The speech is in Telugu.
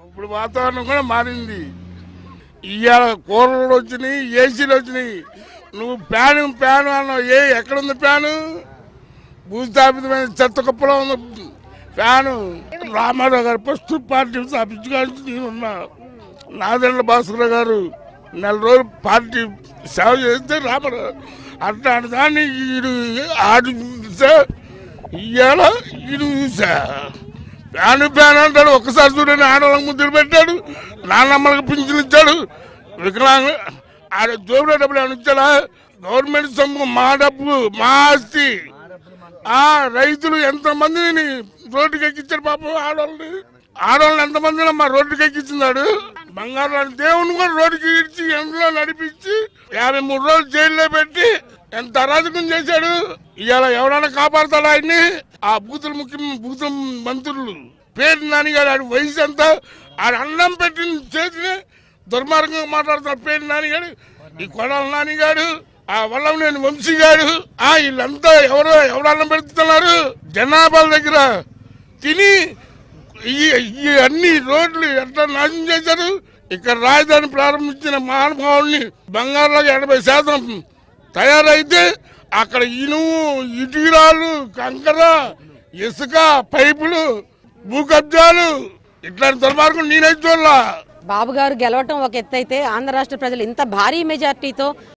ఇప్పుడు వాతావరణం కూడా మారింది ఇవాళ కూరలు వచ్చినాయి ఏసీలు వచ్చినాయి నువ్వు ఫ్యాను ఫ్యాను అన్నావు ఏ ఎక్కడుంది ఫ్యాను భూస్థాపితమైన చెత్త కుప్పలో ఉంది ఫ్యాను రామారావు గారు ఫస్ట్ పార్టీ స్థాపించుకోవాల్సి నేనున్నా నాదెండ్ల భాస్కర్ గారు నెల రోజులు పార్టీ సేవ చేస్తే రామారావు అట్లాంటి దాన్ని ఈడు ఆడు చూసా ఇవాళ ఈడు చూసా ఫ్యాను ఫ్యాన్ అంటాడు ఒక్కసారి చూడండి ఆడవాళ్ళకి ముద్దులు పెట్టాడు నాన్నమ్మలకు పింఛన్లు ఇచ్చాడు వికలాంగ ఆడ జోబులో డబ్బులు ఏమైనా ఇచ్చాడా గవర్నమెంట్ సొమ్ము మా డబ్బు మా ఆస్తి ఆ రైతులు ఎంతమందిని రోడ్డుకి ఎక్కించారు పాపం ఆడవాళ్ళని ఆడవాళ్ళని ఎంతమందిని మా రోడ్డుకి ఎక్కించినాడు బంగారు లాంటి దేవుని కూడా రోడ్డుకి ఇచ్చి ఎండలో నడిపించి యాభై మూడు రోజులు జైల్లో పెట్టి ఎంత అరాజకం చేశాడు ఇవాళ ఎవరైనా కాపాడతాడా ఆయన్ని ఆ బూతులు ముఖ్యం బూతుల మంత్రులు పేరు నానిగాడు ఆడి వయసు ఎంత ఆడ అన్నం పెట్టిన చేతిని దుర్మార్గంగా మాట్లాడుతాడు పేరు నానిగాడు ఈ కొడాల నానిగాడు ఆ వల్లంనేని వంశీ గారు ఆ వీళ్ళంతా ఎవరో ఎవరన్నం పెడుతున్నారు జనాభాల దగ్గర తిని ఈ ఈ అన్ని రోడ్లు ఎట్లా నాశనం చేశారు ఇక్కడ రాజధాని ప్రారంభించిన మహానుభావుల్ని బంగారులో ఎనభై శాతం తయారైతే అక్కడ ఇనుము ఇటురాలు కంకర ఇసుక పైపులు భూ కబ్జాలు ఇట్లాంటి దుర్మార్గం నేనైతే చూడలా బాబు గారు గెలవటం ఒక ఎత్తు అయితే ఆంధ్ర రాష్ట్ర ప్రజలు ఇంత భారీ మెజార్టీతో